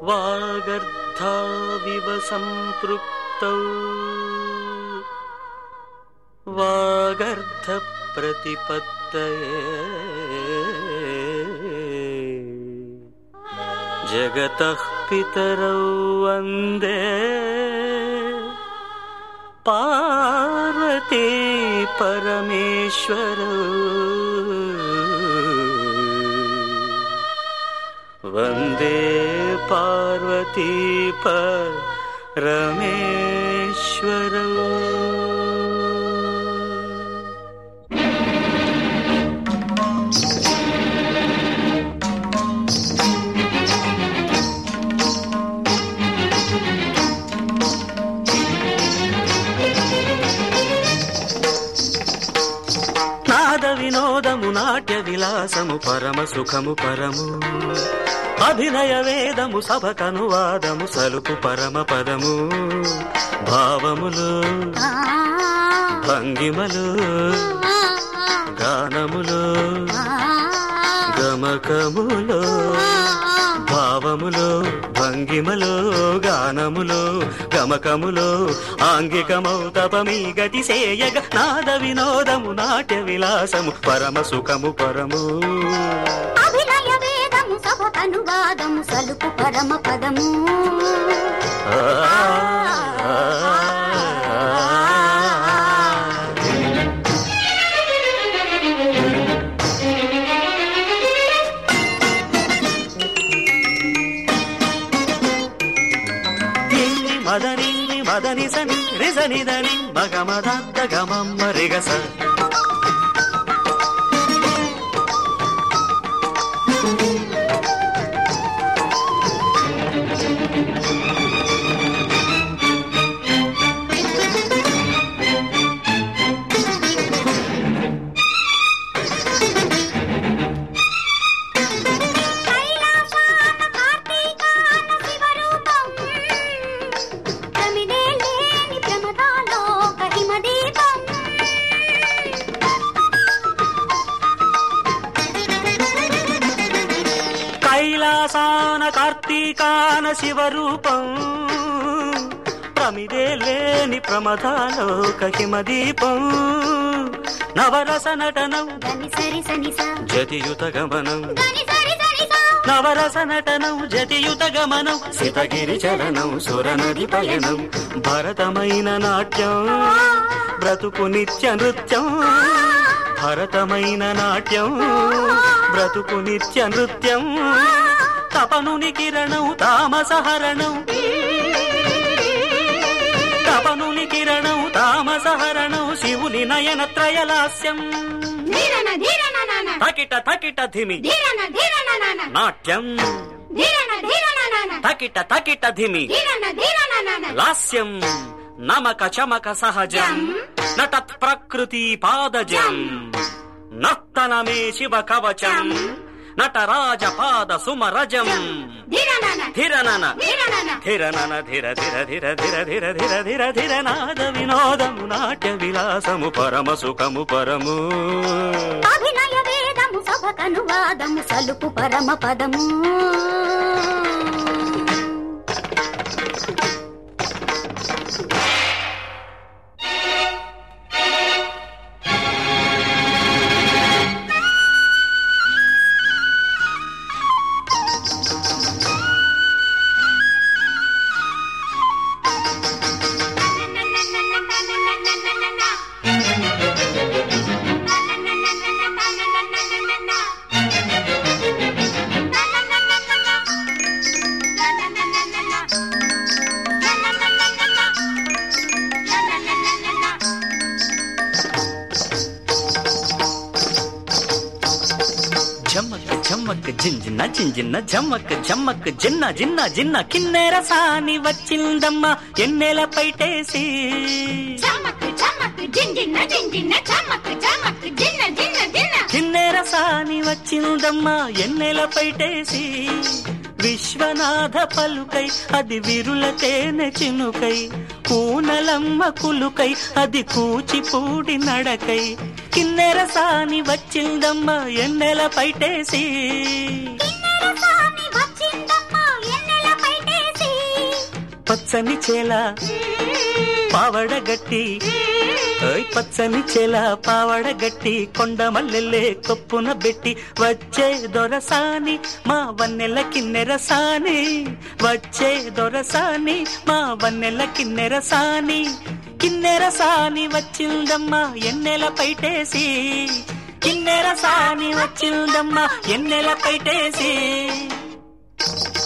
వాగర్ధావివ సంపృక్తౌ వాగర్ధ ప్రతిపత్తయే జగతః పితరౌ వందే పార్వతీ పరమేశ్వరౌ వందే పార్వతీ పరమేశ్వరౌ నాద వినోదము నాట్య విలాసము పరమ సుఖము పరము అభినయ వేదము సభకనువాదము సలుపు పరమ పదము భావములు భంగిమలు గానములు గమకములు భావములు భంగిమలు గానములు గమకములు ఆంగికమౌ తపమీ గతి సేయగ నాద వినోదము నాట్య విలాసము పరమ సుఖము పరము అభినయ వేదము సభకనువాదము సలుపు పరమ పదము ఆ, ఆ, నిన్ని మదనిన్ని మదని సని రిజనిదని మగమదద్ద గమమ్మ రిగస కైలాసాన కార్తీకాన శివరూపం ప్రమిదే లేని ప్రమదాలోక హిమదీపం కైలాసాన కార్తీకాన శివరూపం ప్రమిదే లేని ప్రమదాలోక హిమదీపం నవరస నటనం గని సరి సని సా జతియుత గమనం గని సరి సరి సా నవరస నటనం జతియుత గమనం సితగిరి చలనం సురనది పయనం భరతమైన నాట్యం బ్రతుకు నిత్య నృత్యం భరతమైన నాట్యం బ్రతుకు నిత్య నృత్యం తపనుని కిరణం తామసహరణం తపనుని కిరణం తామసహరణం శివుని నయన త్రయలాస్యం ధీరన ధీరన నాన తకిట తకిట ధిమి ధీరన ధీరన నాన నాట్యం ధీరన ధీరన నాన తకిట తకిట ధిమి ధీరన ధీరన నాన లాస్యం నమక చమక సహజం నటత్ ప్రకృతి పాదజం నర్తనమే శివ కవచం నటరాజ పాద సుమరజం ధీరన ధిరనన ధీరన ధిరనన ధిర ధిర ధిర ధిర ధిర ధిర ధిర ధిర నాద వినోదము నాట్య విలాసము పరమ సుఖము పరము అభినయ వేదము సభకనువాదము సలుపు పరమ పదము జమ్మక్ జమ్మక్ జింజిన్న జింజిన్న జమ్మక్ జమ్మక్ జిన్న జిన్న జిన్న కిన్నెర సాని వచ్చిందమ్మ ఎన్నెల పైటేసి చమక్ చమక్ జింజిన్న జింజిన్న చమక్ చమక్ జిన్న జిన్న జిన్న కిన్నెర సాని వచ్చిందమ్మ ఎన్నెల పైటేసి విశ్వనాథ పలుకై అది విరుల తేనె చినుకై కూనలమ్మ కులుకై అది కూచిపూడి నడకై కిన్నెర సాని వచ్చిందమ్మ ఎన్నెల పైటేసి కిన్నెర సాని వచ్చిందమ్మ ఎన్నెల పైటేసి పచ్చని చేల పావడగట్టి ఓయ్ పచ్చని చేల పావడగట్టి కొండ మల్లెల్లే కొప్పున పెట్టి వచ్చే దొరసాని మా వన్నెల కిన్నెరసాని వచ్చే దొరసాని మా వన్నెల కిన్నెరసాని కిన్నెరసాని వచ్చిందమ్మా ఎన్నెల పైటేసి కిన్నెరసాని వచ్చిందమ్మా ఎన్నెల పైటేసి